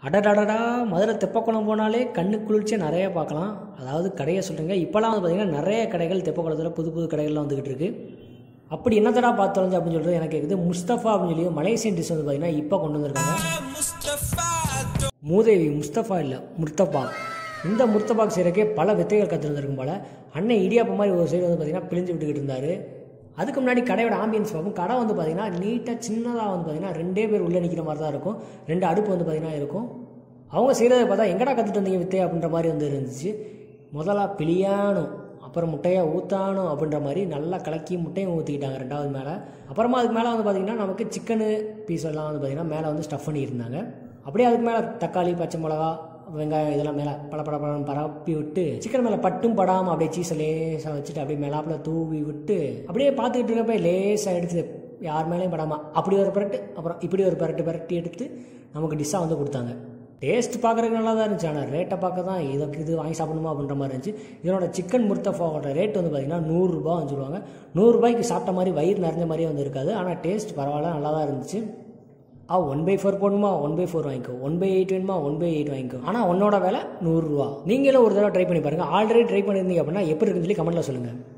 அடடடடா மதுரை தெப்பக்குளம் போனாலே கண்ணு குளிர்ச்சியாக நிறைய பார்க்கலாம் அதாவது கடையை சொல்கிறேங்க இப்போலாம் வந்து பார்த்திங்கன்னா நிறைய கடைகள் தெப்பக்குளத்தில் புது புது கடைகள்லாம் வந்துக்கிட்டு இருக்கு அப்படி என்னத்தடா பார்த்து தொலைஞ்சு அப்படின்னு சொல்லிட்டு எனக்கு இருக்குது முஸ்தஃபா அப்படின்னு சொல்லி மலேசியன் டிஷ் வந்து பார்த்திங்கன்னா இப்போ கொண்டு வந்திருக்காங்க மூதேவி முஸ்தஃபா இல்லை முர்த்தபா இந்த முர்த்தபாக் செய்கிறக்கே பல வித்தைகள் கற்றுருந்துருக்கும் போல் அண்ணன் இடியாப்பம் மாதிரி ஒரு சைடு வந்து பார்த்திங்கன்னா பிழிஞ்சு விட்டுக்கிட்டு இருந்தார் அதுக்கு முன்னாடி கடையோட ஆம்பியன்ஸ் பார்ப்போம் கடை வந்து பார்த்திங்கன்னா நீட்டாக சின்னதாக வந்து பார்த்திங்கன்னா ரெண்டே பேர் உள்ளே நிற்கிற மாதிரி தான் இருக்கும் ரெண்டு அடுப்பு வந்து பார்த்திங்கன்னா இருக்கும் அவங்க செய்கிறத பார்த்தா எங்கடா கற்றுட்டு வந்தீங்க வித்தை அப்படின்ற மாதிரி வந்து இருந்துச்சு முதல்ல பிளியானும் அப்புறம் முட்டையை ஊற்றானும் அப்படின்ற மாதிரி நல்லா கலக்கி முட்டையும் ஊற்றிக்கிட்டாங்க ரெண்டாவது மேலே அப்புறமா அதுக்கு மேலே வந்து பார்த்திங்கன்னா நமக்கு சிக்கனு பீஸ் எல்லாம் வந்து பார்த்திங்கன்னா மேலே வந்து ஸ்டஃப் பண்ணியிருந்தாங்க அப்படியே அதுக்கு மேலே தக்காளி பச்சை மிளகா வெங்காயம் இதெல்லாம் மேலே பல பட படம் பரப்பி விட்டு சிக்கன் மேலே பட்டும் படாமல் அப்படியே சீஸை லேசாக வச்சுட்டு அப்படியே மேலாப்பில் தூவி விட்டு அப்படியே பார்த்துக்கிட்டு இருக்கப்ப லேசாக எடுத்து யார் மேலேயும் படாமல் அப்படி ஒரு பரட்டு அப்புறம் இப்படி ஒரு பரட்டு பரட்டி எடுத்து நமக்கு டிஷ்ஷாக வந்து கொடுத்தாங்க டேஸ்ட் பார்க்குறதுக்கு நல்லா தான் இருந்துச்சு ஆனால் ரேட்டை பார்க்க தான் இதுக்கு இது வாங்கி சாப்பிடணுமா அப்படின்ற மாதிரி இருந்துச்சு இதனோட சிக்கன் முர்த்தஃபாவோட ரேட் வந்து பார்த்திங்கன்னா நூறுரூபா வந்து சொல்லுவாங்க நூறுரூபாய்க்கு சாப்பிட்ட மாதிரி வயிறு நிறைஞ்ச மாதிரியே வந்து இருக்காது ஆனால் டேஸ்ட் பரவாயில்ல நல்லா தான் இருந்துச்சு ஆ ஒன் பை ஃபோர் போடணுமா ஒன் பை ஃபோர் வாங்கிக்கோ ஒன் பை எயிட் வேணுமா ஒன் பை எயிட் வாங்கிக்கோ ஆனால் உன்னோட விலை நூறுரூவா நீங்களும் ஒரு தடவை ட்ரை பண்ணி பாருங்கள் ஆல்ரெடி ட்ரை பண்ணியிருந்தீங்க அப்படின்னா எப்படி இருக்குன்னு சொல்லி கமெண்ட்டில் சொல்லுங்கள்